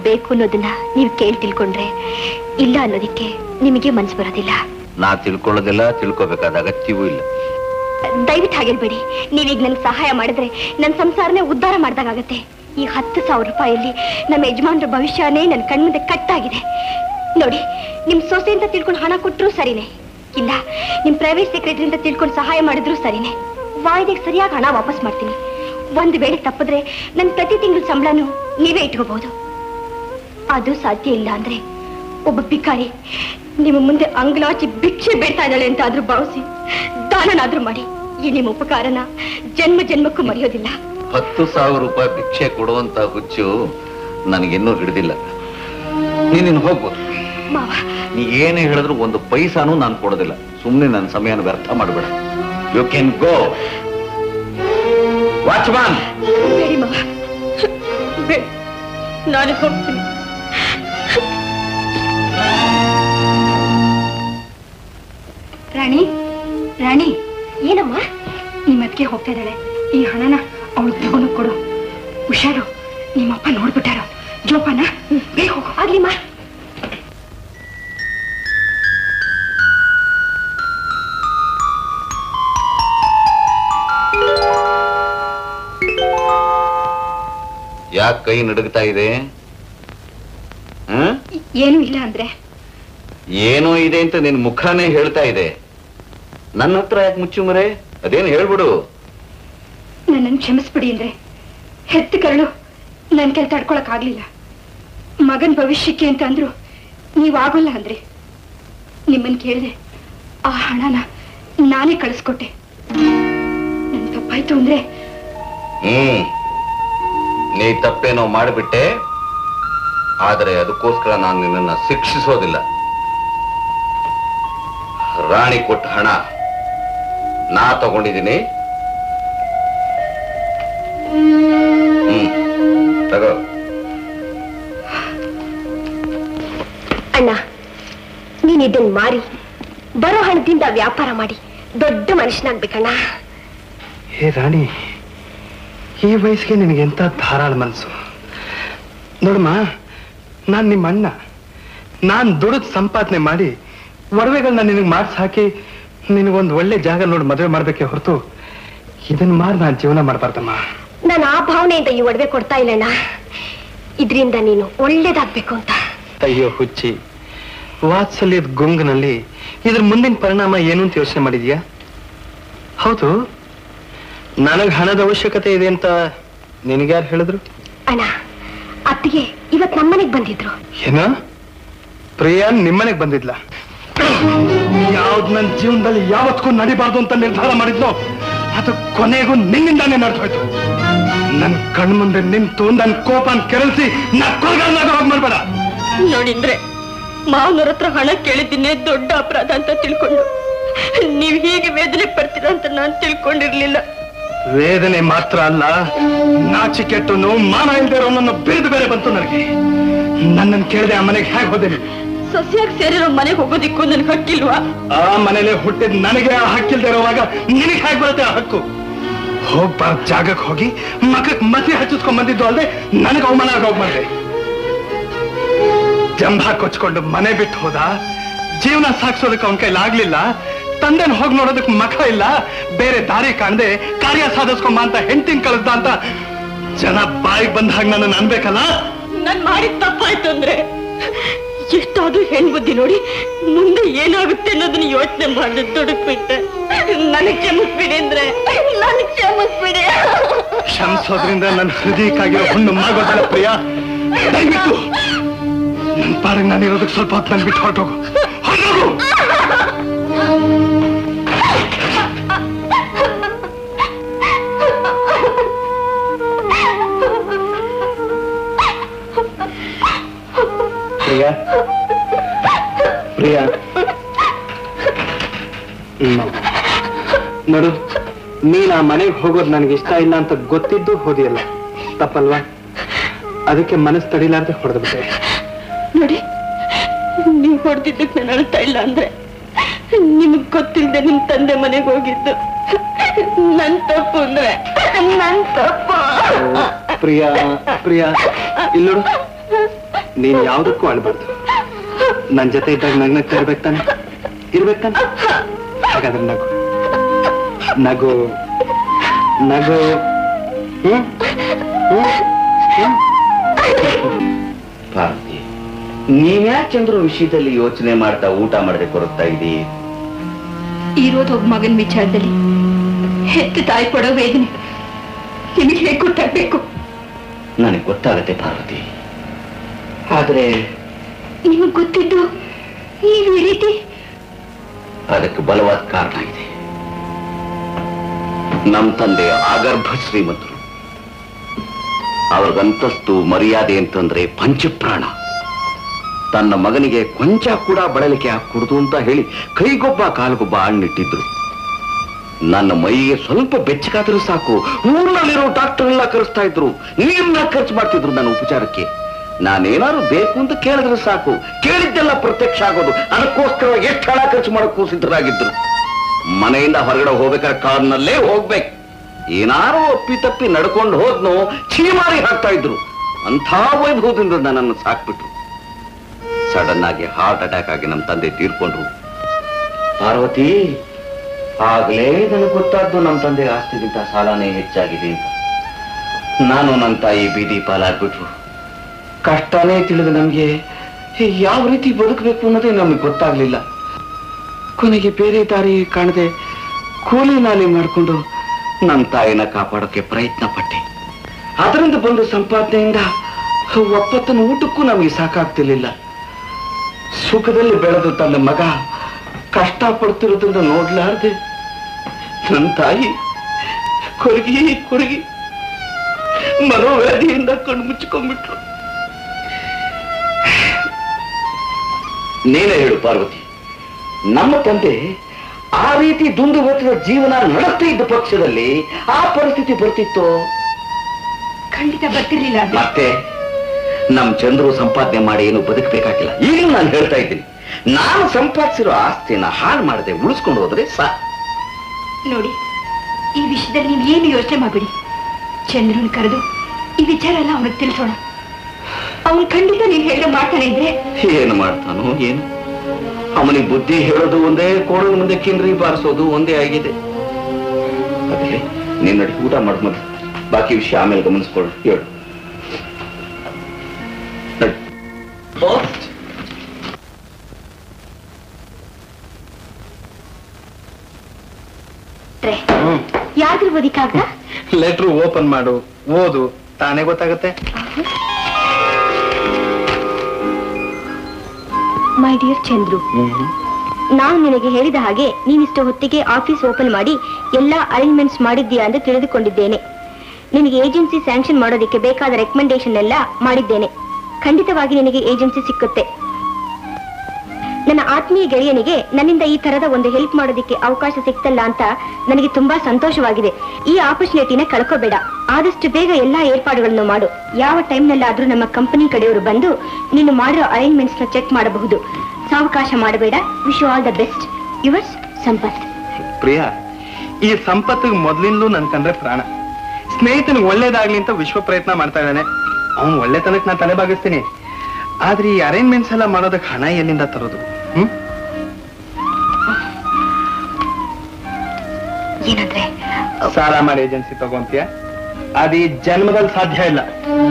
ಬೇಕು ಅನ್ನೋದನ್ನ ನೀವು ಕೇಳಿ ತಿಳ್ಕೊಂಡ್ರೆ ಇಲ್ಲ ಅನ್ನೋದಕ್ಕೆ ನಿಮಗೆ ಮನ್ಸು ಬರೋದಿಲ್ಲ ನಾ ತಿಳ್ಕೊಳ್ಳೋದಿಲ್ಲ ತಿಳ್ಕೊಬೇಕಾದ ಅಗತ್ಯವೂ ಇಲ್ಲ ದಯವಿಟ್ಟು ಹಾಗೇಳ್ಬೇಡಿ ನೀವೀಗ ನನ್ಗೆ ಸಹಾಯ ಮಾಡಿದ್ರೆ ನನ್ನ ಸಂಸಾರನೇ ಉದ್ಧಾರ ಮಾಡ್ದಾಗತ್ತೆ ಈ ಹತ್ತು ಸಾವಿರ ರೂಪಾಯಲ್ಲಿ ನಮ್ಮ ಯಜಮಾನ್ರ ಭವಿಷ್ಯನೇ ನನ್ನ ಕಣ್ಮುಂದೆ ಕಟ್ಟಾಗಿದೆ ನೋಡಿ ನಿಮ್ ಸೊಸೆ ಅಂತ ತಿಳ್ಕೊಂಡು ಹಣ ಕೊಟ್ಟರು ಸರಿನೇ ಇಲ್ಲ ನಿಮ್ ಪ್ರೈವೇಟ್ ಸೆಕ್ರೆಟರಿ ಅಂತ ತಿಳ್ಕೊಂಡು ಸಹಾಯ ಮಾಡಿದ್ರು ಸರಿನೇ ವಾಯ್ದೆಗೆ ಸರಿಯಾಗಿ ಹಣ ವಾಪಸ್ ಮಾಡ್ತೀನಿ ಒಂದು ವೇಳೆ ತಪ್ಪಿದ್ರೆ ನನ್ನ ಪ್ರತಿ ತಿಂಗಳ ಸಂಬಳನೂ ನೀವೇ ಇಟ್ಕೋಬಹುದು ಅದು ಸಾಧ್ಯ ಇಲ್ಲ ಅಂದ್ರೆ ಒಬ್ಬ ಭಿಕಾರಿ ನಿಮ್ಮ ಮುಂದೆ ಅಂಗ್ಲಾಚಿ ಭಿಕ್ಷೆ ಬೇಡ್ತಾ ಇದ್ದಾಳೆ ಅಂತ ಆದ್ರೂ ಭಾವಿಸಿ ದಾನನಾದ್ರೂ ಮಾಡಿ ಈ ನಿಮ್ಮ ಉಪಕಾರನ ಜನ್ಮ ಜನ್ಮಕ್ಕೂ ಮರೆಯೋದಿಲ್ಲ ಹತ್ತು ಸಾವಿರ ರೂಪಾಯಿ ಭಿಕ್ಷೆ ಕೊಡುವಂತ ಹುಚ್ಚು ನನಗಿನ್ನೂ ಹಿಡಿದಿಲ್ಲ ನೀನಿನ್ ಹೋಗ್ಬೋದು ಮಾವ ನೀ ಏನೇ ಹೇಳಿದ್ರು ಒಂದು ಪೈಸಾನು ನಾನು ಕೊಡೋದಿಲ್ಲ ಸುಮ್ಮನೆ ನನ್ನ ಸಮಯನ ವ್ಯರ್ಥ ಮಾಡಬೇಡ ಯು ಕ್ಯಾನ್ ಗೋ ವಾಚ್ಮ್ಯಾನ್ ಬೇಡಿ ಮಾವ ಬೇಡ ನಾನು ಹೋಗ್ತೀನಿ ರಾಣಿ ರಾಣಿ ಏನಮ್ಮ ನಿಮ್ಮ ಅದಕ್ಕೆ ಹೋಗ್ತಾ ಇದ್ದಾಳೆ ಈ ಹಣನ ಅವಳು ತಗೊಂಡು ಕೊಡು ಹುಷಾರು ನಿಮ್ಮಪ್ಪ ನೋಡ್ಬಿಟ್ಟಾರ ಜೋಪಾನ ಬೇಗ ಹೋಗು ಆಗ್ಲಿಮ್ಮ ಯಾಕೆ ಕೈ ನಡುಗ್ತಾ ಇದೆ ಹ್ಮ್ ಏನೂ ಇಲ್ಲ ಅಂದ್ರೆ ಏನೋ ಇದೆ ಅಂತ ನಿನ್ ಮುಖನೇ ಹೇಳ್ತಾ ಇದೆ ನನ್ನ ಹತ್ರ ಯಾಕೆ ಮುಚ್ಚು ಮರೆ ಅದೇನು ಹೇಳ್ಬಿಡು ನನ್ನನ್ನು ಕ್ಷಮಿಸ್ಬಿಡಿ ಅಂದ್ರೆ ಹೆತ್ತ ಕರಳು ನನ್ನ ಕೆಲ ತಡ್ಕೊಳಕ್ ಆಗ್ಲಿಲ್ಲ ಮಗನ್ ಭವಿಷ್ಯಕ್ಕೆ ಅಂತ ಅಂದ್ರು ನೀವ್ ಆಗೋಲ್ಲ ಅಂದ್ರೆ ನಿಮ್ಮನ್ ಕೇಳಿದೆ ಆ ಹಣನ ನಾನೇ ಕಳಿಸ್ಕೊಟ್ಟೆ ನನ್ ತಪ್ಪಾಯ್ತು ಅಂದ್ರೆ ಹ್ಮ್ ನೀ ತಪ್ಪೇನೋ ಮಾಡಿಬಿಟ್ಟೆ ಆದರೆ ಅದಕ್ಕೋಸ್ಕರ ನಾನು ನಿನ್ನನ್ನ ಶಿಕ್ಷಿಸೋದಿಲ್ಲ ರಾಣಿ ಕೊಟ್ಟ ಹಣ ನಾ ತಗೊಂಡಿದ್ದೀನಿ ಹ್ಮ್ ತಗೋ ಅಣ್ಣ ನೀನ್ ಇದನ್ ಮಾರಿ ಬರೋ ಹಣದಿಂದ ವ್ಯಾಪಾರ ಮಾಡಿ ದೊಡ್ಡ ಮನುಷ್ಯನಾಗ್ಬೇಕಣ್ಣ ಹೇ ರಾಣಿ ಈ ವಯಸ್ಸಿಗೆ ನಿನಗೆ ಎಂತ ಧಾರಾಳ ಮನಸ್ಸು ನೋಡಮ್ಮ ನಾನು ನಿಮ್ಮ ಅಣ್ಣ ನಾನು ದುಡಿದು ಸಂಪಾದನೆ ಮಾಡಿ ಒಡವೆಗಳನ್ನ ನಿನಗೆ ಮಾಡಿಸಿ ಹಾಕಿ ನಿನಗೊಂದು ಒಳ್ಳೆ ಜಾಗ ನೋಡಿ ಮದುವೆ ಮಾಡ್ಬೇಕೆ ಹೊರತು ಇದನ್ನ ಮಾರಿ ನಾನು ಜೀವನ ಮಾಡಬಾರ್ದಮ್ಮ ನಾನು ಆ ಭಾವನೆಯಿಂದ ಈ ಒಡವೆ ಕೊಡ್ತಾ ಇಲ್ಲಣ್ಣ ಇದರಿಂದ ನೀನು ಒಳ್ಳೇದಾಗ್ಬೇಕು ಅಂತ ಅಯ್ಯೋ ಹುಚ್ಚಿ ವಾತ್ಸಲ್ಯದ ಗುಂಗಿನಲ್ಲಿ ಇದ್ರ ಮುಂದಿನ ಪರಿಣಾಮ ಏನು ಅಂತ ಯೋಚನೆ ಮಾಡಿದ್ಯಾ ಹೌದು ನನಗೆ ಹಣದ ಅವಶ್ಯಕತೆ ಇದೆ ಅಂತ ನಿನಗ್ಯಾರು ಹೇಳಿದ್ರು ಅಣ್ಣ ಅತ್ತಿಗೆ ಇವತ್ ನಮ್ಮನೆಗ್ ಬಂದಿದ್ರು ಏನ ಪ್ರಿಯಾ ನಿಮ್ಮನೆಗೆ ಬಂದಿದ್ಲ ಯಾವ್ದು ನನ್ನ ಜೀವನದಲ್ಲಿ ಯಾವತ್ತಿಗೂ ನಡಿಬಾರ್ದು ಅಂತ ನಿರ್ಧಾರ ಮಾಡಿದ್ನೋ ಅದು ಕೊನೆಗೂ ನಿನ್ನಿಂದಾನೇ ನಡೆದೋಯ್ತು ನನ್ ಕಣ್ಮುಂದೆ ನಿಂತು ನನ್ ಕೋಪನ್ ಕೆರಳಿಸಿ ನಾ ಕೊರಗಾಲ್ನಾಗ ಹೋಗ್ ಮಾಡ್ಬೇಡ ನೋಡಿದ್ರೆ ಮಾವನವ್ರ ಹತ್ರ ಹಣ ಕೇಳಿದ್ದೀನಿ ದೊಡ್ಡ ಅಪರಾಧ ಅಂತ ತಿಳ್ಕೊಂಡು ನೀವ್ ಹೀಗೆ ವೇದನೆ ಪಡ್ತೀರಾ ಅಂತ ನಾನ್ ತಿಳ್ಕೊಂಡಿರ್ಲಿಲ್ಲ ವೇದನೆ ಮಾತ್ರ ಅಲ್ಲ ನಾಚಿಕೆಟ್ಟು ನೋವು ಮಾನ ಇಲ್ದೇ ಇರೋ ನನ್ನ ಬಿರಿದು ಬೇರೆ ಬಂತು ನನಗೆ ನನ್ನನ್ನು ಕೇಳದೆ ಆ ಮನೆಗೆ ಹೇಗೆ ಹೋದೆ ನೀನು? ಸೊಸೆಯಾಗಿ ಸೇರಿರೋ ಮನೆಗೆ ಹೋಗೋದಿಕ್ಕೂ ನನ್ಗೆ ಹಕ್ಕಿಲ್ವಾ ಆ ಮನೇಲೆ ಹುಟ್ಟಿದ ನನಗೆ ಆ ಹಕ್ಕಿಲ್ದೇ ಇರುವಾಗ ನಿನಗೆ ಹೇಗೆ ಬರುತ್ತೆ ಆ ಹಕ್ಕು ಹೋಗ್ಬಾರ್ದ ಜಾಗಕ್ಕೆ ಹೋಗಿ ಮಗಕ್ ಮಸಿ ಹಚ್ಚಿಸ್ಕೊಂಡ್ ಬಂದಿದ್ದು ಅಲ್ಲದೆ ನನಗೆ ಅವಮಾನ ಆಗೋಗ್ ಮಾಡಿದೆ ಜಂಭ ಕೊಚ್ಕೊಂಡು ಮನೆ ಬಿಟ್ಟು ಹೋದ ಜೀವನ ಸಾಗಿಸೋದಕ್ಕೆ ಅವನ ಕೈಲಾಗ್ಲಿಲ್ಲ ತಂದೆನ ಹೋಗಿ ನೋಡೋದಕ್ಕೆ ಮಖ ಇಲ್ಲ ಬೇರೆ ದಾರಿ ಕಾಣದೆ ಕಾರ್ಯ ಸಾಧಿಸ್ಕೊಂಬ ಅಂತ ಹೆಂಡತಿನ ಕಳಿಸ್ದ ಅಂತ ಜನ ಬಾಯಿಗೆ ಬಂದ ಹಾಗೆ ನನ್ನ ಅನ್ಬೇಕಲ್ಲ ನಾನ್ ಮಾಡಿದ ತಪ್ಪಾಯ್ತು ಅಂದ್ರೆ ಎಷ್ಟಾದ್ರೂ ಹೆಣ್ ಬುದ್ಧಿ ನೋಡಿ ಮುಂದೆ ಏನಾಗುತ್ತೆ ಅನ್ನೋದನ್ನ ಯೋಚನೆ ಮಾಡಿ ದುಡುಕ್ಬಿಟ್ಟೆ ನನಗ್ ಕ್ಷಮಿಸ್ಬಿಡಿ ಅಂದ್ರೆ ನನಗ್ ಕ್ಷಮಿಸ್ಬಿಡಿ ಕ್ಷಮಿಸೋದ್ರಿಂದ ನನ್ನ ಹೃದಯಕ್ಕಾಗಿರೋ ಹುಣ್ಣು ಮಾಗೋದಲ್ಲ ಪ್ರಿಯ ದಯವಿಟ್ಟು ನನ್ನ ಪಾಡಿಗೆ ನಾನು ಇರೋದಕ್ಕೆ ಸ್ವಲ್ಪ ಹೊತ್ತು ನನ್ ಬಿಟ್ಟು ಹೊರಟೋಗು ಹೊರಟೋಗು ಪ್ರಿಯ ಪ್ರಿಯ ಹ್ಮ್. ನೋಡು ನೀನ್ ಆ ಮನೆಗೆ ಹೋಗೋದು ನನಗೆ ಇಷ್ಟ ಇಲ್ಲ ಅಂತ ಗೊತ್ತಿದ್ದು ಹೋದಿಯಲ್ಲ ತಪ್ಪಲ್ವಾ ಅದಕ್ಕೆ ಮನಸ್ಸು ತಡಿಲಾರ್ದೆ ಹೊಡೆದು ಬಿಟ್ಟೆ ನೋಡಿ ನೀವ್ ಹೊಡೆದಿದ್ದಕ್ಕೆ ನಾನು ಅಳ್ತಾ ಇಲ್ಲ ಅಂದ್ರೆ ನಿಮಗ್ ಗೊತ್ತಿಲ್ಲದೆ ನಿಮ್ ತಂದೆ ಮನೆಗೆ ಹೋಗಿದ್ದು ನನ್ ತಪ್ಪು ಅಂದ್ರೆ ನನ್ ತಪ್ಪು ಪ್ರಿಯಾ ಪ್ರಿಯಾ ಇಲ್ಲೋಡು ನೀನ್ ಯಾವ್ದಕ್ಕೂ ಅಳ್ಬಾರ್ದು ನನ್ ಜೊತೆ ಇದ್ದಾಗ ನಗ್ನಗ್ತಾ ಇರ್ಬೇಕು ತಾನೆ ಇರ್ಬೇಕು ತಾನೆ ಹಾಗಾದ್ರೆ ನಗು ನಗು ನಗು ಹ್ಮ್ ಹ್ಮ್ ಹ್ಮ್ ಪಾರ್ವತಿ ನೀನ್ಯಾಕೆ ಚಂದ್ರು ವಿಷಯದಲ್ಲಿ ಯೋಚನೆ ಮಾಡ್ತಾ ಊಟ ಮಾಡದೆ ಕೊರಗ್ತಾ ಇದ್ದೀ ಇರೋದು ಒಬ್ಬ ಮಗನ ವಿಚಾರದಲ್ಲಿ ಹೆತ್ತ ತಾಯಿ ಪಡೋ ವೇದನೆ ನಿಮಗೆ ಹೇಗೆ ಗೊತ್ತಾಗ್ಬೇಕು ನನಗೆ ಗೊತ್ತಾಗತ್ತೆ ಪಾರ್ವತಿ ಆದ್ರೆ ನಿಮಗೆ ಗೊತ್ತಿದ್ದು ನೀವು ಈ ರೀತಿ ಅದಕ್ಕೆ ಬಲವಾದ ಕಾರಣ ಇದೆ ನಮ್ಮ ತಂದೆ ಆಗರ್ಭ ಶ್ರೀಮಂತರು ಅವ್ರಿಗಂತಸ್ತು ಮರ್ಯಾದೆ ಅಂತಂದ್ರೆ ಪಂಚಪ್ರಾಣ ತನ್ನ ಮಗನಿಗೆ ಕೊಂಚ ಕೂಡ ಬಳಲಿಕೆ ಹಾಕೂಡ್ದು ಅಂತ ಹೇಳಿ ಕೈಗೊಬ್ಬ ಕಾಲ್ಗೊಬ್ಬ ಆಳ್ನಿಟ್ಟಿದ್ರು ನನ್ನ ಮೈಗೆ ಸ್ವಲ್ಪ ಬೆಚ್ಚಗಾದರೂ ಸಾಕು ಊರ್ನಲ್ಲಿರೋ ಡಾಕ್ಟರ್ ಎಲ್ಲ ಕರೆಸ್ತಾ ಇದ್ರು ನೀರನ್ನ ಖರ್ಚು ಮಾಡ್ತಿದ್ರು ನನ್ನ ಉಪಚಾರಕ್ಕೆ ನಾನೇನಾದ್ರು ಬೇಕು ಅಂತ ಕೇಳಿದ್ರೆ ಸಾಕು ಕೇಳಿದ್ದೆಲ್ಲ ಪ್ರತ್ಯಕ್ಷ ಆಗೋದು ಅದಕ್ಕೋಸ್ಕರ ಎಷ್ಟು ಹಣ ಖರ್ಚು ಮಾಡಕ್ಕೂ ಸಿದ್ಧರಾಗಿದ್ರು ಮನೆಯಿಂದ ಹೊರಗಡೆ ಹೋಗ್ಬೇಕಾದ್ರೆ ಕಾರ್ನಲ್ಲೇ ಹೋಗ್ಬೇಕು ಏನಾರು ಒಪ್ಪಿ ತಪ್ಪಿ ನಡ್ಕೊಂಡು ಹೋದ್ನೋ ಚೀಮಾರಿ ಹಾಕ್ತಾ ಇದ್ರು ಅಂಥ ವೈಭವದಿಂದ ನನ್ನನ್ನು ಸಾಕ್ಬಿಟ್ರು ಸಡನ್ ಆಗಿ ಹಾರ್ಟ್ ಅಟ್ಯಾಕ್ ಆಗಿ ನಮ್ಮ ತಂದೆ ತೀರ್ಕೊಂಡ್ರು ಪಾರ್ವತಿ ಆಗ್ಲೇ ನನಗೆ ಗೊತ್ತಾದ್ದು ನಮ್ಮ ತಂದೆ ಆಸ್ತಿಗಿಂತ ಸಾಲನೇ ಹೆಚ್ಚಾಗಿದೆ ಅಂತ ನಾನು ನನ್ನ ತಾಯಿ ಬೀದಿ ಪಾಲಾಗ್ಬಿಟ್ರು ಕಷ್ಟನೇ ತಿಳಿದು ನಮ್ಗೆ ಯಾವ ರೀತಿ ಬದುಕಬೇಕು ಅನ್ನೋದೇ ನಮಗೆ ಗೊತ್ತಾಗ್ಲಿಲ್ಲ ಕೊನೆಗೆ ಬೇರೆ ದಾರಿ ಕಾಣದೆ ಕೂಲಿ ನಾಲಿ ಮಾಡಿಕೊಂಡು ನನ್ನ ತಾಯಿನ ಕಾಪಾಡೋಕೆ ಪ್ರಯತ್ನ ಪಟ್ಟೆ ಅದರಿಂದ ಬಂದ ಸಂಪಾದನೆಯಿಂದ ಒಪ್ಪತ್ತನ ಊಟಕ್ಕೂ ನಮಗೆ ಸಾಕಾಗ್ತಿರ್ಲಿಲ್ಲ ಸುಖದಲ್ಲಿ ಬೆಳೆದು ತನ್ನ ಮಗ ಕಷ್ಟ ಪಡ್ತಿರೋದ್ರಿಂದ ನೋಡ್ಲಾರ್ದೆ ನನ್ನ ತಾಯಿ ಕೊರಗಿ ಕೊರಗಿ ಮನೋವ್ಯಾಧಿಯಿಂದ ಕಣ್ಣು ಮುಚ್ಕೊಂಡ್ಬಿಟ್ರು ನೀನೇ ಹೇಳು ಪಾರ್ವತಿ ನಮ್ಮ ತಂದೆ ಆ ರೀತಿ ದುಂದುವೆಚ್ಚದ ಜೀವನ ನಡೆಸ್ತಾ ಇದ್ದ ಪಕ್ಷದಲ್ಲಿ ಆ ಪರಿಸ್ಥಿತಿ ಬರ್ತಿತ್ತು ಖಂಡಿತ ಬರ್ತಿರ್ಲಿಲ್ಲ ಅದು. ಮತ್ತೆ ನಮ್ ಚಂದ್ರು ಸಂಪಾದನೆ ಮಾಡಿ ಏನು ಬದುಕಬೇಕಾಗಿಲ್ಲ ಈಗಲೂ ನಾನು ಹೇಳ್ತಾ ಇದ್ದೀನಿ ನಾನು ಸಂಪಾದಿಸಿರೋ ಆಸ್ತಿನ ಹಾಳು ಮಾಡದೆ ಉಳಿಸ್ಕೊಂಡು ಹೋದ್ರೆ ಸಾ ನೋಡಿ ಈ ವಿಷಯದಲ್ಲಿ ನೀವು ಏನು ಯೋಚನೆ ಮಾಡಬೇಡಿ ಚಂದ್ರನ್ ಕರೆದು ಈ ವಿಚಾರ ಎಲ್ಲ ಅವನಿಗೆ ತಿಳಿಸೋಣ ಅವನು ಖಂಡಿತ ನೀನು ಹೇಳಿದ ಮಾಡ್ತಾನೆ ಇದ್ರೆ ಏನು ಮಾಡ್ತಾನೋ ಏನು ಅವನಿಗೆ ಬುದ್ಧಿ ಹೇಳೋದು ಒಂದೇ ಕೋಡೋದು ಮುಂದೆ ಕಿಂದ್ರಿ ಬಾರಿಸೋದು ಒಂದೇ ಆಗಿದೆ ಅದೇ ನೀನ್ ನಡಿ ಊಟ ಮಾಡ್ ಮೊದ್ಲು ಬಾಕಿ ವಿಷಯ ಆಮೇಲೆ ಗಮನಿಸ್ಕೊಳ್ಳು ಹೇಳು ನಡಿ. ಯಾವ್ದಿರ್ಬೋದು ಈ ಕಾಗದ ಲೆಟ್ರು ಓಪನ್ ಮಾಡು ಓದು ತಾನೇ ಗೊತ್ತಾಗತ್ತೆ ಮೈ ಡಿಯರ್ ಚಂದ್ರು ನಾನು ನಿನಗೆ ಹೇಳಿದ ಹಾಗೆ ನೀನಿಷ್ಟು ಹೊತ್ತಿಗೆ ಆಫೀಸ್ ಓಪನ್ ಮಾಡಿ ಎಲ್ಲಾ ಅರೇಂಜ್ಮೆಂಟ್ಸ್ ಮಾಡಿದ್ದೀಯಾ ಎಂದು ತಿಳಿದುಕೊಂಡಿದ್ದೇನೆ ನಿನಗೆ ಏಜೆನ್ಸಿ ಸ್ಯಾಂಕ್ಷನ್ ಮಾಡೋದಕ್ಕೆ ಬೇಕಾದ ರೆಕಮೆಂಡೇಶನ್ ಎಲ್ಲ ಮಾಡಿದ್ದೇನೆ ಖಂಡಿತವಾಗಿ ನಿನಗೆ ಏಜೆನ್ಸಿ ಸಿಕ್ಕುತ್ತೆ ನನ್ನ ಆತ್ಮೀಯ ಗೆಳೆಯನಿಗೆ ನನ್ನಿಂದ ಈ ತರದ ಒಂದು ಹೆಲ್ಪ್ ಮಾಡೋದಕ್ಕೆ ಅವಕಾಶ ಸಿಕ್ತಲ್ಲ ಅಂತ ನನಗೆ ತುಂಬಾ ಸಂತೋಷವಾಗಿದೆ ಈ ಆಪರ್ಚುನಿಟಿನ ಕಳ್ಕೋಬೇಡ ಆದಷ್ಟು ಬೇಗ ಎಲ್ಲಾ ಏರ್ಪಾಡುಗಳನ್ನು ಮಾಡು ಯಾವ ಟೈಮ್ನಲ್ಲಾದ್ರೂ ನಮ್ಮ ಕಂಪನಿ ಕಡೆಯವರು ಬಂದು ನೀನು ಮಾಡಿರೋ ಅರೇಂಜ್ಮೆಂಟ್ಸ್ ನ ಚೆಕ್ ಮಾಡಬಹುದು ಸಾವಕಾಶ ಮಾಡಬೇಡ wish all the best yours Sampath Priya ಈ ಸಂಪತ್ತಿಗೆ ಮೊದ್ಲಿಂದಲೂ ನನ್ ಕಂಡ್ರೆ ಪ್ರಾಣ ಸ್ನೇಹಿತನಿಗೆ ಒಳ್ಳೇದಾಗ್ಲಿ ಅಂತ ವಿಶ್ವ ಪ್ರಯತ್ನ ಮಾಡ್ತಾ ಇದ್ದಾನೆ ಅವ್ನ್ ಒಳ್ಳೆತನಕ್ಕೆ ನಾನು ತಲೆ ಬಾಗಿಸ್ತೀನಿ ಆದ್ರೆ ಈ ಅರೇಂಜ್ಮೆಂಟ್ಸ್ ಎಲ್ಲ ಮಾಡೋದಕ್ಕೆ ಹಣ ಎಲ್ಲಿಂದ ತರೋದು ಹ್ಮ್ ಏನಂದ್ರೆ ಸಾಲ ಮಾಡಿ ಏಜೆನ್ಸಿ ತಗೊಂತೀಯ ಅದು ಈ ಜನ್ಮದಲ್ಲಿ ಸಾಧ್ಯ ಇಲ್ಲ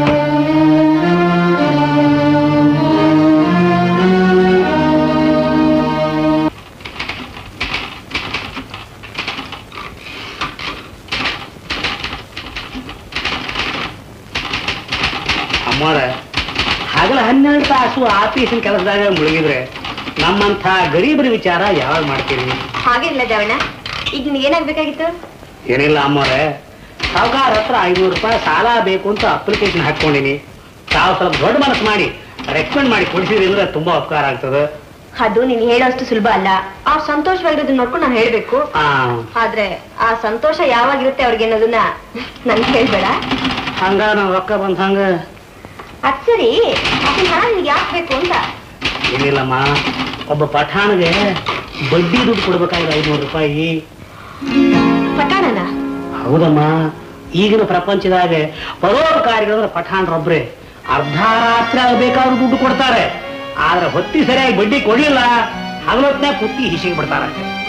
ಅಮ್ಮೋರ ಹಗಲ ಹನ್ನೆರಡು ತಾಸು ಆಫೀಸಿನ ಕೆಲಸದಾಗ ಮುಳುಗಿದ್ರೆ ನಮ್ಮಂಥ ಗರೀಬರ ವಿಚಾರ ಯಾವಾಗ ಮಾಡ್ತೀರಿ ಹಾಗೇನಿಲ್ಲ ಜಾವಣ್ಣ ಈಗ ನಿಮ್ಗೆ ಏನಾಗ್ಬೇಕಾಗಿತ್ತು ಏನಿಲ್ಲ ಅಮ್ಮೋರೆ ಸಾವುಕಾರ ಹತ್ರ ಐನೂರು ರೂಪಾಯಿ ಸಾಲ ಬೇಕು ಅಂತ ಅಪ್ಲಿಕೇಶನ್ ಹಾಕೊಂಡಿನಿ ತಾವು ಸ್ವಲ್ಪ ದೊಡ್ಡ ಮನಸ್ಸು ಮಾಡಿ ರೆಕಮೆಂಡ್ ಮಾಡಿ ಕೊಡಿಸಿದ್ರಿ ಅಂದ್ರೆ ತುಂಬಾ ಉಪಕಾರ ಆಗ್ತದೆ ಅದು ನೀನ್ ಹೇಳೋಷ್ಟು ಸುಲಭ ಅಲ್ಲ ಆ ಸಂತೋಷವಾಗಿರೋದನ್ನ ನೋಡ್ಕೊಂಡು ನಾನು ಹೇಳ್ಬೇಕು ಆ, ಆದ್ರೆ ಆ ಸಂತೋಷ ಯಾವಾಗಿರುತ್ತೆ ಅವ್ರಿಗೆ ಅನ್ನೋದನ್ನ ನನ್ಗೆ ಹೇಳ್ಬೇಡ ಹಂಗ ನಾವು ರೊಕ್ಕ ಬಂದ ಹಂಗ ಅದ್ ಸರಿ ಅದನ್ನ ಹಣ ನಿನ್ಗೆ ಯಾಕೆ ಬೇಕು ಅಂತ ಏನಿಲ್ಲಮ್ಮ ಒಬ್ಬ ಪಠಾಣಿಗೆ ಬಡ್ಡಿ ದುಡ್ಡು ಕೊಡ್ಬೇಕಾಗಿದೆ ಐನೂರು ರೂಪಾಯಿ ಪಟಾಣನ ಹೌದಮ್ಮ ಈಗಿನ ಪ್ರಪಂಚದಾಗ ಪರೋಪಕಾರಿಗಳಂದ್ರೆ ಪಠಾಣ್ರೊಬ್ರೆ ಅರ್ಧ ರಾತ್ರಿ ಬೇಕಾದ್ರೂ ದುಡ್ಡು ಕೊಡ್ತಾರೆ ಆದ್ರೆ ಹೊತ್ತಿ ಸರಿಯಾಗಿ ಬಡ್ಡಿ ಕೊಡ್ಲಿಲ್ಲ ಹಗಲೊತ್ನ್ಯಾಗ ಕುತ್ತಿ ಹಿಸಿಗೆ ಬಿಡ್ತಾರೆ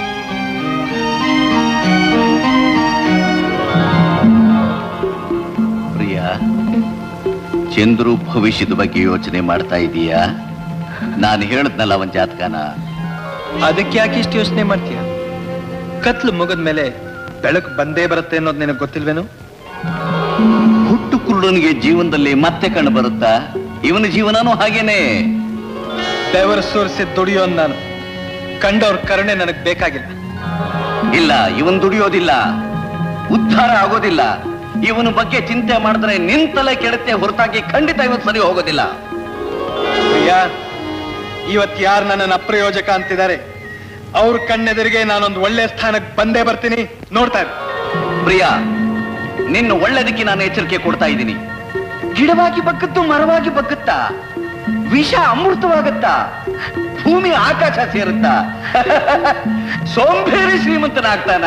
ಪ್ರಿಯ ಚಂದ್ರು ಭವಿಷ್ಯದ ಬಗ್ಗೆ ಯೋಚನೆ ಮಾಡ್ತಾ ಇದೀಯಾ ನಾನು ಹೇಳದ್ನಲ್ಲ ಅವನ್ ಜಾತಕನ ಅದಕ್ಕೆ ಯಾಕೆ ಇಷ್ಟು ಯೋಚನೆ ಮಾಡ್ತೀಯ ಕತ್ಲು ಮುಗಿದ ಮೇಲೆ ಬೆಳಕು ಬಂದೇ ಬರುತ್ತೆ ಅನ್ನೋದು ನಿನಗೆ ಗೊತ್ತಿಲ್ವೇನು ಹುಟ್ಟು ಕುರುಡನಿಗೆ ಜೀವನದಲ್ಲಿ ಮತ್ತೆ ಕಂಡು ಬರುತ್ತಾ ಇವನ ಜೀವನನೂ ಹಾಗೇನೆ ಬೆವರು ಸೋರಿಸಿ ದುಡಿಯೋ ನಾನು ಕಂಡವ್ರ ಕರುಣೆ ನನಗೆ ಬೇಕಾಗಿಲ್ಲ ಇಲ್ಲ ಇವನ್ ದುಡಿಯೋದಿಲ್ಲ ಉದ್ಧಾರ ಆಗೋದಿಲ್ಲ ಇವನ ಬಗ್ಗೆ ಚಿಂತೆ ಮಾಡಿದ್ರೆ ನಿಂತಲೇ ಕೆಡುತ್ತೆ ಹೊರತಾಗಿ ಖಂಡಿತ ಇವತ್ತು ಸರಿ ಹೋಗೋದಿಲ್ಲ ಪ್ರಿಯಾ ಇವತ್ ಯಾರು ನನ್ನನ್ನು ಅಪ್ರಯೋಜಕ ಅಂತಿದ್ದಾರೆ ಅವ್ರ ಕಣ್ಣೆದುರಿಗೆ ನಾನೊಂದು ಒಳ್ಳೆ ಸ್ಥಾನಕ್ಕೆ ಬಂದೇ ಬರ್ತೀನಿ ನೋಡ್ತಾ ಇರು ಪ್ರಿಯಾ ನಿನ್ನ ಒಳ್ಳೆದಕ್ಕೆ ನಾನು ಎಚ್ಚರಿಕೆ ಕೊಡ್ತಾ ಇದ್ದೀನಿ ಗಿಡವಾಗಿ ಬಗ್ಗತ್ತು ಮರವಾಗಿ ಬಗ್ಗುತ್ತಾ ವಿಷ ಅಮೃತವಾಗುತ್ತಾ ಭೂಮಿ ಆಕಾಶ ಸೇರುತ್ತಾ ಸೋಂಬೇರಿ ಶ್ರೀಮಂತನಾಗ್ತಾನ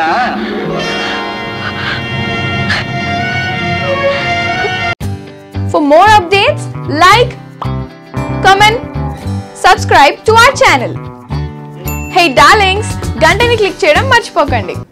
For more updates, like, comment, subscribe to our channel. Hey darlings, గంటని click చేయడం మర్చిపోకండి